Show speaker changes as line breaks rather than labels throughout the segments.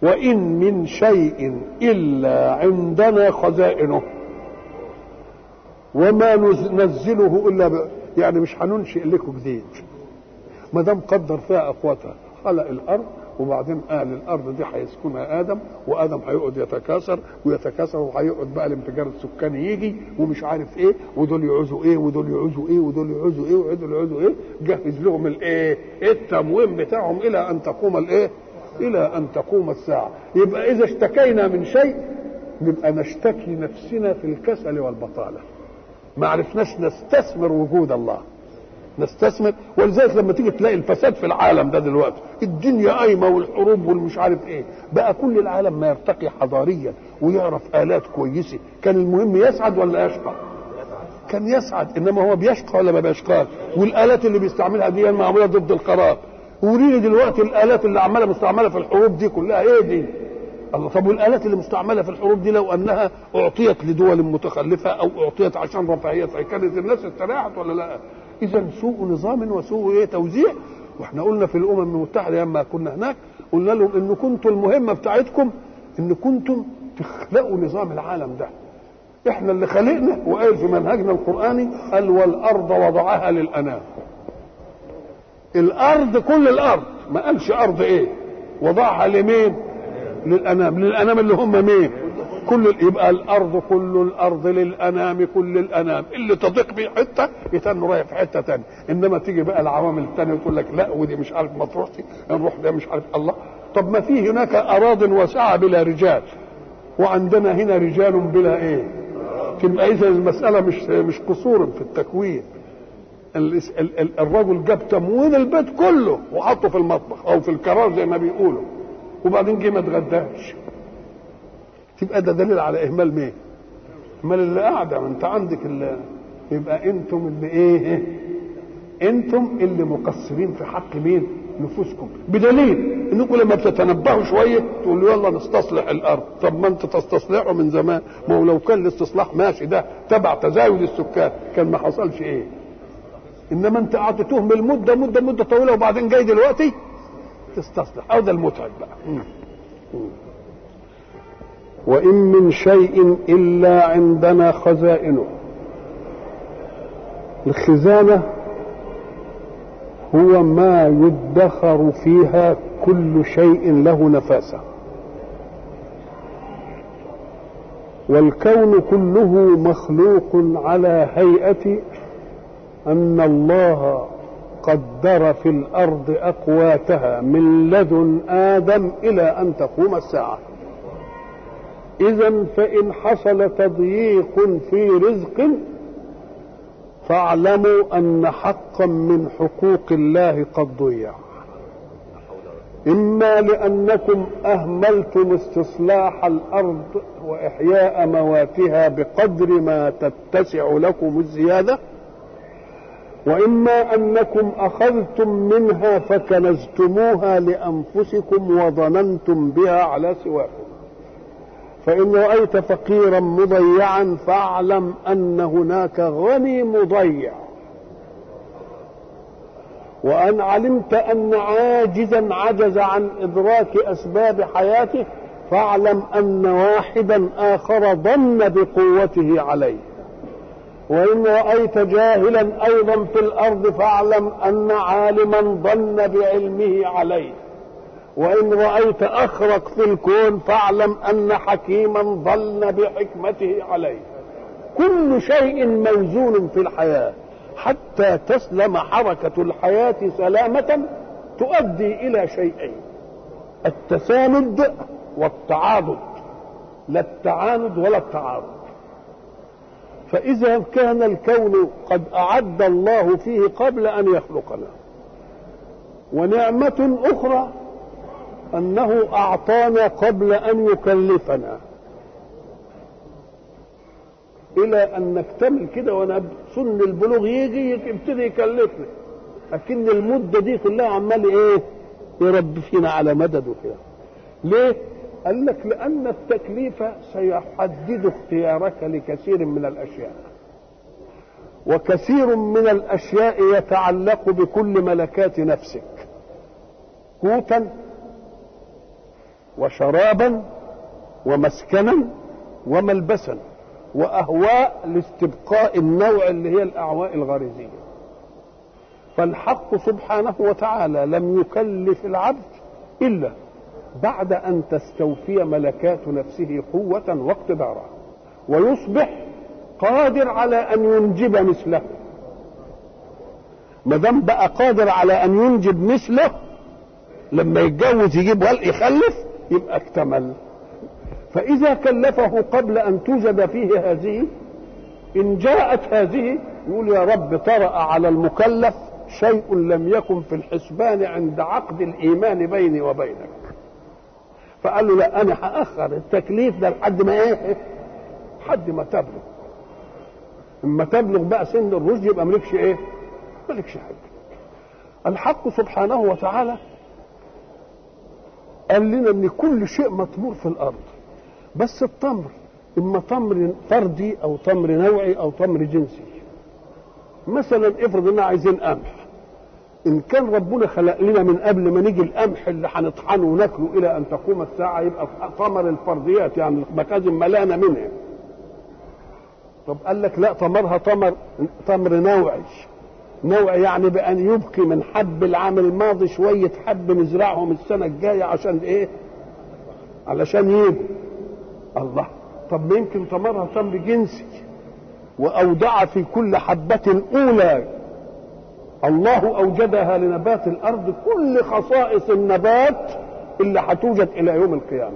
وإن من شيء إلا عندنا خزائنه وما ننزله إلا ب... يعني مش هننشئ لكم جديد ما دام قدر فيها أقواتها خلق الأرض وبعدين قال الارض دي هيسكنها ادم وادم هيقعد يتكاثر ويتكاثر وهيقعد بقى الانفجار السكاني يجي ومش عارف ايه ودول يعوزوا ايه ودول يعوزوا ايه ودول يعوزوا ايه ودول يعوزوا ايه جهز لهم الايه التموين بتاعهم الى ان تقوم الايه الى ان تقوم الساعه يبقى اذا اشتكينا من شيء نبقى نشتكي نفسنا في الكسل والبطاله ما عرفناش نستثمر وجود الله نستثمر ولذلك لما تيجي تلاقي الفساد في العالم ده دلوقتي الدنيا قايمه والحروب والمش عارف ايه بقى كل العالم ما يرتقي حضاريا ويعرف الات كويسه كان المهم يسعد ولا يشقى كان يسعد انما هو بيشقى ولا ما بيشقاش والالات اللي بيستعملها دي معموله ضد القرار وريني دلوقتي الالات اللي عماله مستعمله في الحروب دي كلها ايه دي الله طب والالات اللي مستعمله في الحروب دي لو انها اعطيت لدول متخلفه او اعطيت عشان رفاهيه كانت الناس استريحت ولا لا؟ اذا سوء نظام وسوء ايه توزيع واحنا قلنا في الامم المتحده لما كنا هناك قلنا لهم ان كنتوا المهمه بتاعتكم ان كنتم تخلقوا نظام العالم ده احنا اللي خلقنا وقال في منهجنا القراني قال والارض وضعها للانام الارض كل الارض ما قالش ارض ايه وضعها لمين للانام للانام اللي هم مين كل يبقى الارض كل الارض للانام كل الانام اللي تضيق بيه حته يتن رايح في حته ثانيه انما تيجي بقى العوامل الثانيه تقول لك لا ودي مش عارف ما تروحش نروح ده مش عارف الله طب ما في هناك اراض واسعه بلا رجال وعندنا هنا رجال بلا ايه تبقى اذا المساله مش مش قصور في التكوين الرجل جاب تموين البيت كله وحطه في المطبخ او في الكرار زي ما بيقولوا وبعدين جه ما اتغداش تبقى ده دليل على اهمال مين؟ اهمال اللي قاعده ما انت عندك اللي يبقى انتم اللي ايه؟ انتم اللي مقصرين في حق مين؟ نفوسكم بدليل انكم لما بتتنبهوا شويه تقولوا يلا نستصلح الارض طب ما انت تستصلحه من زمان ما هو لو كان الاستصلاح ماشي ده تبع تزايد السكان كان ما حصلش ايه انما انت قعدت تهمل مده مده مده طويله وبعدين جاي دلوقتي تستصلح او ده المتعب بقى وإن من شيء إلا عندنا خزائنه الخزانة هو ما يدخر فيها كل شيء له نفاسة والكون كله مخلوق على هيئة أن الله قدر في الأرض أقواتها من لدن آدم إلى أن تقوم الساعة إذا فإن حصل تضييق في رزق فاعلموا أن حقا من حقوق الله قد ضيع إما لأنكم أهملتم استصلاح الأرض وإحياء مواتها بقدر ما تتسع لكم الزيادة وإما أنكم أخذتم منها فكنزتموها لأنفسكم وظننتم بها على سواكم فإن رأيت فقيرا مضيعا فاعلم أن هناك غني مضيع وأن علمت أن عاجزا عجز عن إدراك أسباب حياته فاعلم أن واحدا آخر ظن بقوته عليه وإن رأيت جاهلا أيضا في الأرض فاعلم أن عالما ظن بعلمه عليه وإن رأيت أخرق في الكون فاعلم أن حكيما ظن بحكمته عليه كل شيء موزون في الحياة حتى تسلم حركة الحياة سلامة تؤدي إلى شيئين التساند والتعاضد لا التعاند ولا التعارض فإذا كان الكون قد أعد الله فيه قبل أن يخلقنا ونعمة أخرى أنه أعطانا قبل أن يكلفنا إلى أن نكتمل كده وأنا سن البلوغ يجي يبتدي يكلفنا لكن المدة دي كلها عمال إيه يربي فينا على مدده كده ليه؟ قال لك لأن التكليف سيحدد اختيارك لكثير من الأشياء وكثير من الأشياء يتعلق بكل ملكات نفسك قوتا وشرابا ومسكنا وملبسا واهواء لاستبقاء النوع اللي هي الاعواء الغريزيه فالحق سبحانه وتعالى لم يكلف العبد الا بعد ان تستوفي ملكات نفسه قوه واقتدارا ويصبح قادر على ان ينجب مثله ما دام بقى قادر على ان ينجب مثله لما يتجوز يجيب ولد يخلف يبقى اكتمل فاذا كلفه قبل ان توجد فيه هذه ان جاءت هذه يقول يا رب طرأ على المكلف شيء لم يكن في الحسبان عند عقد الايمان بيني وبينك فقال له لا انا هاخر التكليف ده لحد ما ايه لحد ما تبلغ اما تبلغ بقى سن الرشد يبقى مالكش ايه مالكش حاجه الحق سبحانه وتعالى قال لنا ان كل شيء مطمور في الارض بس التمر اما تمر فردي او تمر نوعي او تمر جنسي مثلا افرض اننا عايزين قمح ان كان ربنا خلق لنا من قبل ما نيجي القمح اللي هنطحنه وناكله الى ان تقوم الساعه يبقى ثمر الفرديات يعني المخازن ملانه منها طب قال لك لا ثمرها تمر تمر نوعي نوع يعني بأن يبقي من حب العام الماضي شوية حب نزرعهم السنة الجاية عشان إيه؟ علشان يبقوا الله طب ما يمكن ثمرها تمر جنسي وأودع في كل حبة أولى الله أوجدها لنبات الأرض كل خصائص النبات اللي هتوجد إلى يوم القيامة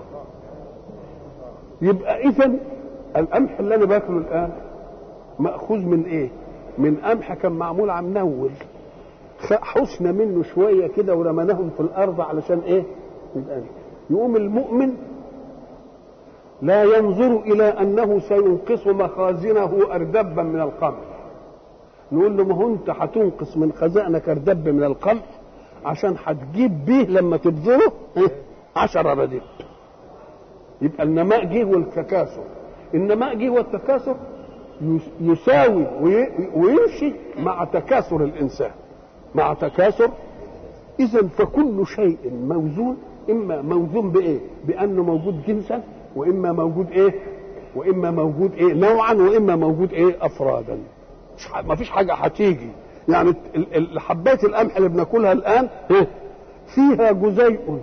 يبقى إذا القمح اللي أنا باكله الآن مأخوذ من إيه؟ من قمح كان معمول على منول حسنا منه شويه كده ورمناهم في الارض علشان ايه؟ يقوم المؤمن لا ينظر الى انه سينقص مخازنه اردبا من القمح نقول له ما هو انت هتنقص من خزائنك اردب من القمح عشان هتجيب بيه لما تبذره عشرة ردب يبقى النماء جه والتكاثر النماء جه والتكاثر يساوي ويمشي مع تكاثر الانسان مع تكاثر اذا فكل شيء موزون اما موزون بايه بانه موجود جنسا واما موجود ايه واما موجود ايه نوعا واما موجود ايه افرادا ما فيش حاجه هتيجي يعني حبات القمح اللي بناكلها الان فيها جزيء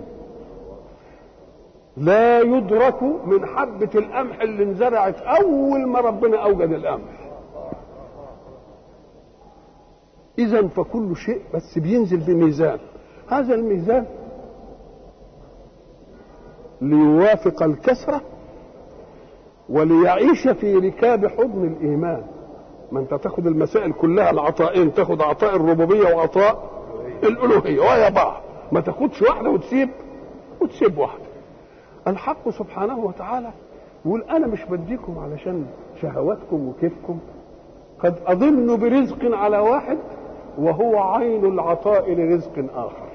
لا يدرك من حبة القمح اللي انزرعت أول ما ربنا أوجد القمح إذا فكل شيء بس بينزل بميزان هذا الميزان ليوافق الكسرة وليعيش في ركاب حضن الإيمان ما أنت تاخد المسائل كلها العطائين تاخد عطاء الربوبية وعطاء الألوهية ويا بعض ما تاخدش واحدة وتسيب وتسيب واحدة الحق سبحانه وتعالى يقول انا مش بديكم علشان شهواتكم وكيفكم قد اظن برزق على واحد وهو عين العطاء لرزق اخر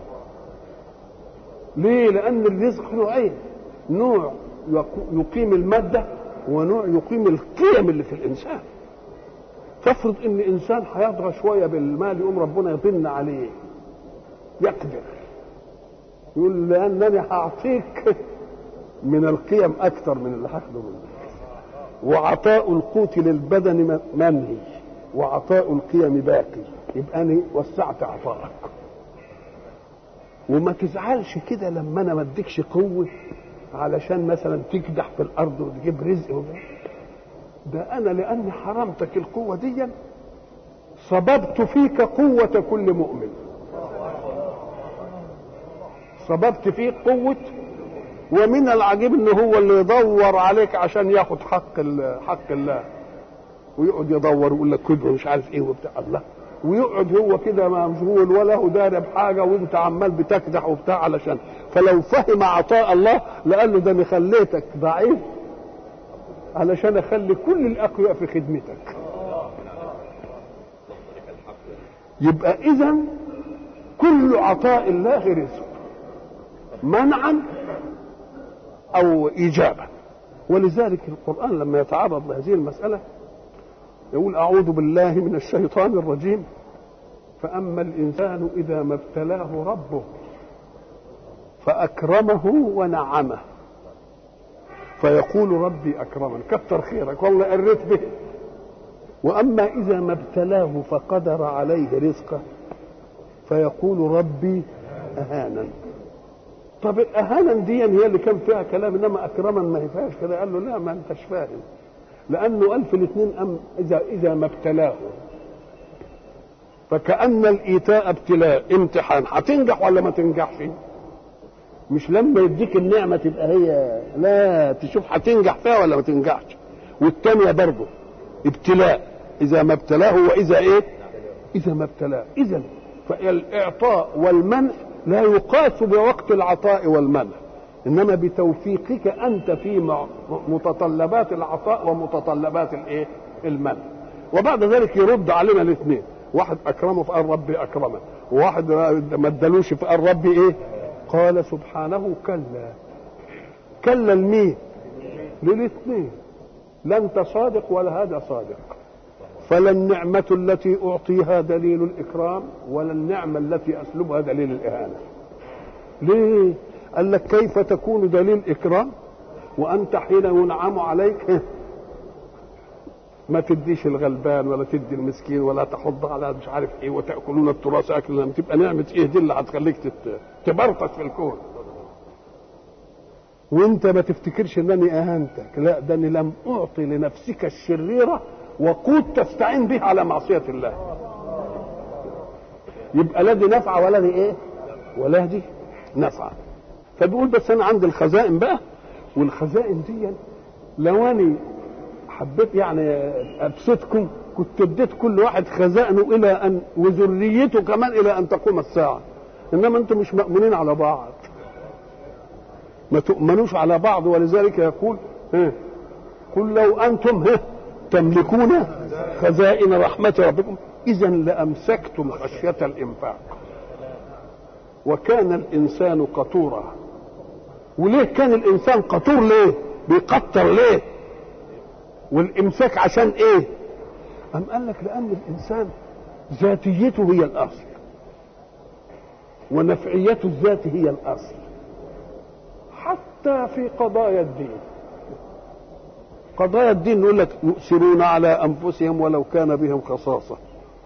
ليه لان الرزق نوعين نوع يقيم الماده ونوع يقيم القيم اللي في الانسان تفرض ان انسان هيطغى شويه بالمال يقوم ربنا يطن عليه يقدر يقول لانني هعطيك من القيم اكثر من اللي هاخده منك وعطاء القوت للبدن منهي وعطاء القيم باقي يبقى انا وسعت عطائك وما تزعلش كده لما انا ما اديكش قوه علشان مثلا تكدح في الارض وتجيب رزق وده ده انا لاني حرمتك القوه دي صببت فيك قوه كل مؤمن صببت فيك قوه ومن العجيب ان هو اللي يدور عليك عشان ياخد حق حق الله ويقعد يدور ويقول لك كده مش عارف ايه وبتاع الله ويقعد هو كده مشغول ولا هو داري بحاجه وانت عمال بتكدح وبتاع علشان فلو فهم عطاء الله لقال له ده انا خليتك ضعيف علشان اخلي كل الاقوياء في خدمتك يبقى اذا كل عطاء الله رزق منعا او ايجابا ولذلك القران لما يتعرض لهذه المساله يقول اعوذ بالله من الشيطان الرجيم فاما الانسان اذا ما ابتلاه ربه فأكرمه ونعمه فيقول ربي أكرمن كتر خيرك والله قريت به وأما إذا ما ابتلاه فقدر عليه رزقه فيقول ربي أهانا طب أهانا دي هي اللي كان فيها كلام إنما أكرما ما هي فيهاش كده قال له لا ما أنتش فاهم لأنه قال في الاثنين أم إذا إذا ما ابتلاه فكأن الإيتاء ابتلاء امتحان هتنجح ولا ما تنجحش مش لما يديك النعمة تبقى هي لا تشوف هتنجح فيها ولا ما تنجحش والتانية برضه ابتلاء إذا ما ابتلاه وإذا إيه إذا ما ابتلاه إذا فالإعطاء والمنع لا يقاس بوقت العطاء والمنع إنما بتوفيقك أنت في متطلبات العطاء ومتطلبات الإيه المنع وبعد ذلك يرد علينا الاثنين واحد اكرمه فقال ربي اكرمه وواحد ما ادالوش فقال ربي ايه قال سبحانه كلا كلا لمين للاثنين لا انت صادق ولا هذا صادق فلا النعمة التي أعطيها دليل الإكرام ولا النعمة التي أسلبها دليل الإهانة ليه؟ قال لك كيف تكون دليل إكرام وأنت حين ينعم عليك ما تديش الغلبان ولا تدي المسكين ولا تحض على مش عارف ايه وتاكلون التراث اكلا لما تبقى نعمه ايه دي اللي هتخليك تبرطش في الكون وانت ما تفتكرش انني اهنتك لا ده اني لم اعطي لنفسك الشريره وقود تستعين به على معصيه الله يبقى لا دي نفعه ولا دي ايه ولا دي نفعه فبيقول بس انا عندي الخزائن بقى والخزائن دي لو اني حبيت يعني ابسطكم كنت اديت كل واحد خزائنه الى ان وذريته كمان الى ان تقوم الساعه انما انتم مش مأمونين على بعض ما تؤمنوش على بعض ولذلك يقول ها قل لو انتم ها تملكون خزائن رحمه ربكم اذا لامسكتم خشيه الانفاق وكان الانسان قطورا وليه كان الانسان قطور ليه بيقطر ليه والامساك عشان ايه ام قال لك لان الانسان ذاتيته هي الاصل ونفعيته الذات هي الاصل حتى في قضايا الدين قضايا الدين يقول لك يؤثرون على انفسهم ولو كان بهم خصاصه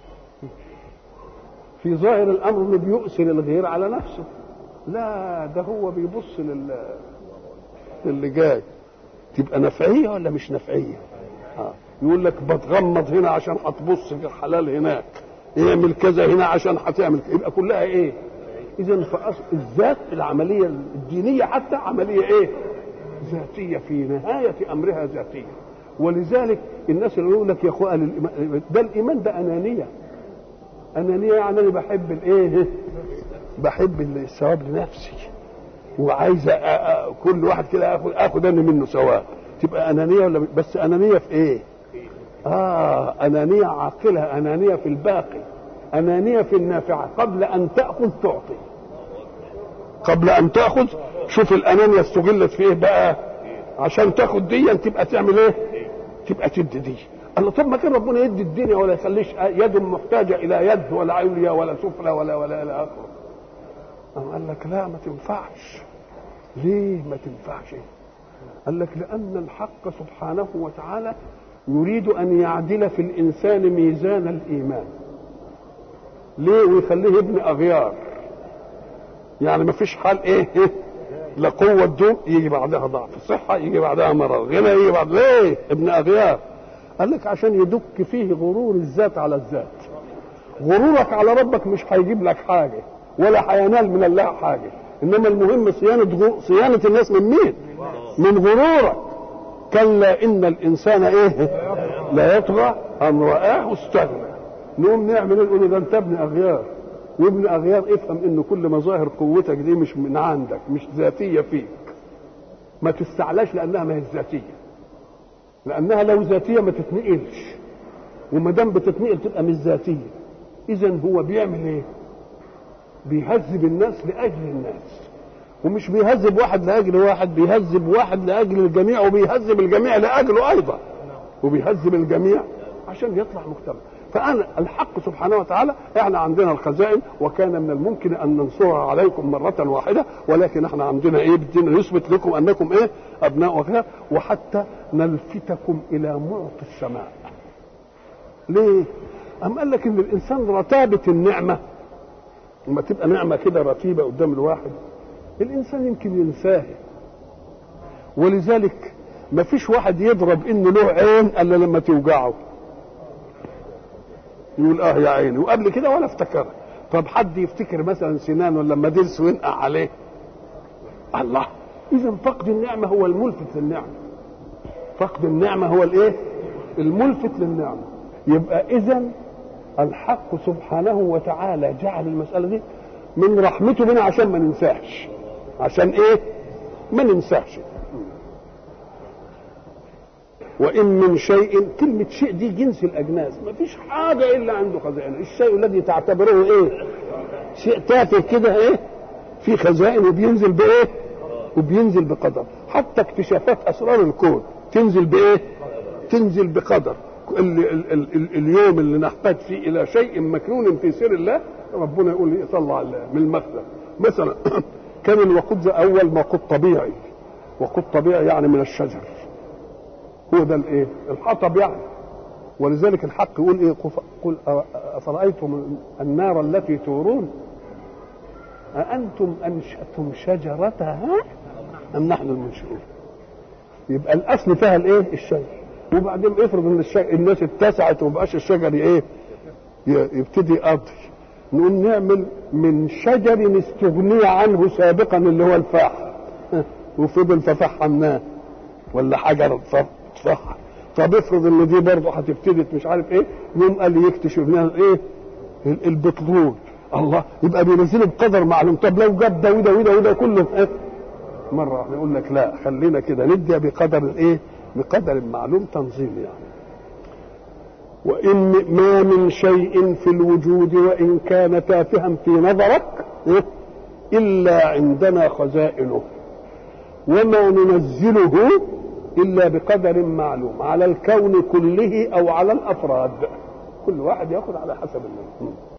في ظاهر الامر انه بيؤثر الغير على نفسه لا ده هو بيبص لل اللي جاي تبقى نفعيه ولا مش نفعيه آه. يقول لك بتغمض هنا عشان هتبص في الحلال هناك اعمل كذا هنا عشان هتعمل يبقى كلها ايه اذا فأصل الذات العمليه الدينيه حتى عمليه ايه ذاتيه في نهايه امرها ذاتيه ولذلك الناس اللي يقول لك يا اخويا ده الايمان ده انانيه انانيه يعني انا بحب الايه بحب الثواب لنفسي وعايز كل واحد كده اخد اخد انا منه ثواب تبقى انانيه ولا بس انانيه في ايه اه انانيه عاقله انانيه في الباقي انانيه في النافعه قبل ان تاخذ تعطي قبل ان تاخذ شوف الانانيه استغلت في ايه بقى عشان تاخد دي تبقى تعمل ايه تبقى تدي دي الله طب ما كان ربنا يدي الدنيا ولا يخليش يد محتاجه الى يد ولا عليا ولا سفلى ولا ولا الى اخره قال لك لا ما تنفعش ليه ما تنفعش قال لك لأن الحق سبحانه وتعالى يريد أن يعدل في الإنسان ميزان الإيمان ليه ويخليه ابن أغيار يعني ما فيش حال إيه, إيه لا قوة دوم يجي بعدها ضعف صحة يجي بعدها مرض غنى يجي بعد ليه ابن أغيار قال لك عشان يدك فيه غرور الذات على الذات غرورك على ربك مش هيجيب لك حاجة ولا هينال من الله حاجة انما المهم صيانه صيانه الناس من مين؟ من غرورك كلا ان الانسان ايه؟ لا يطغى ان رآه استغنى نقوم نعمل ايه؟ نقول ده انت ابن اغيار وابن اغيار افهم ان كل مظاهر قوتك دي مش من عندك مش ذاتيه فيك ما تستعلاش لانها ما هي ذاتيه لانها لو ذاتيه ما تتنقلش وما دام بتتنقل تبقى مش ذاتيه اذا هو بيعمل ايه؟ بيهذب الناس لاجل الناس ومش بيهذب واحد لاجل واحد بيهذب واحد لاجل الجميع وبيهذب الجميع لاجله ايضا وبيهذب الجميع عشان يطلع مجتمع فأنا الحق سبحانه وتعالى احنا عندنا الخزائن وكان من الممكن ان ننصرها عليكم مرة واحدة ولكن احنا عندنا ايه بدنا نثبت لكم انكم ايه ابناء وكذا وحتى نلفتكم الى معطي السماء ليه؟ أم قال لك ان الانسان رتابة النعمة لما تبقى نعمة كده رتيبة قدام الواحد الانسان يمكن ينساها ولذلك ما فيش واحد يضرب انه له عين الا لما توجعه يقول اه يا عيني وقبل كده ولا افتكرها طب حد يفتكر مثلا سنان ولا لما درس وينقع عليه الله اذا فقد النعمه هو الملفت للنعمه فقد النعمه هو الايه الملفت للنعمه يبقى اذا الحق سبحانه وتعالى جعل المساله دي من رحمته بنا عشان ما ننساش عشان ايه ما ننساش وان من شيء كلمه شيء دي جنس الاجناس ما فيش حاجه الا عنده خزائن الشيء الذي تعتبره ايه شيء تافه كده ايه في خزائن وبينزل بايه وبينزل بقدر حتى اكتشافات اسرار الكون تنزل بايه تنزل بقدر ال ال ال ال اليوم اللي نحتاج فيه الى شيء مكنون في سر الله ربنا يقول لي صلى على من المثل مثلا كان الوقود ده اول وقود طبيعي وقود طبيعي يعني من الشجر هو ده الايه الحطب يعني ولذلك الحق يقول ايه قل افرايتم النار التي تورون أأنتم أنشأتم شجرتها أم نحن المنشئون يبقى الأصل فيها الإيه؟ الشجر وبعدين افرض إن الشجر الناس اتسعت ومبقاش الشجر إيه؟ يبتدي يقضي نقول نعمل من شجر استغني عنه سابقا اللي هو الفاح وفضل ففحمناه ولا حجر اتفحم طب افرض ان دي برضه هتبتدي مش عارف ايه يوم قال يكتشف لنا ايه البترول الله يبقى بينزله بقدر معلوم طب لو جاب ده وده وده وده كله إيه؟ مره واحده يقول لك لا خلينا كده ندي بقدر ايه بقدر معلوم تنظيم يعني وان ما من شيء في الوجود وان كان تافها في نظرك إيه؟ الا عندنا خزائنه وما ننزله الا بقدر معلوم على الكون كله او على الافراد كل واحد ياخذ على حسب النظام